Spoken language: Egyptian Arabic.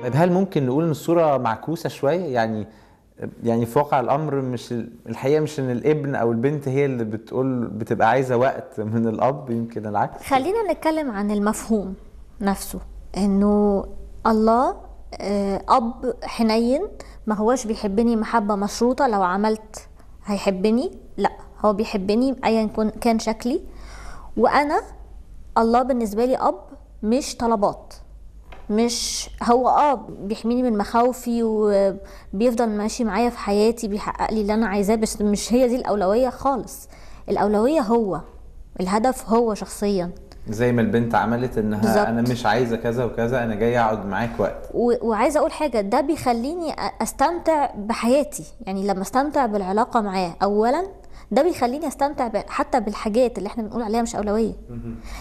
طيب هل ممكن نقول ان الصوره معكوسه شويه يعني يعني في واقع الامر مش ال- الحقيقه مش ان الابن او البنت هي اللي بتقول بتبقى عايزه وقت من الاب يمكن العكس خلينا نتكلم عن المفهوم نفسه انه الله آه، اب حنين ما هوش بيحبني محبة مشروطة لو عملت هيحبني لا هو بيحبني ايا كن- كان شكلي وانا الله بالنسبة لي اب مش طلبات مش هو اه بيحميني من مخاوفي وبيفضل ماشي معايا في حياتي بيحقق لي اللي انا عايزاه بس مش هي دي الاولويه خالص الاولويه هو الهدف هو شخصيا زي ما البنت عملت انها بالظبط. انا مش عايزه كذا وكذا انا جاي اقعد معاك وقت و- وعايزه اقول حاجه ده بيخليني أ- استمتع بحياتي يعني لما استمتع بالعلاقه معاه اولا ده بيخليني استمتع ب- حتى بالحاجات اللي احنا بنقول عليها مش اولويه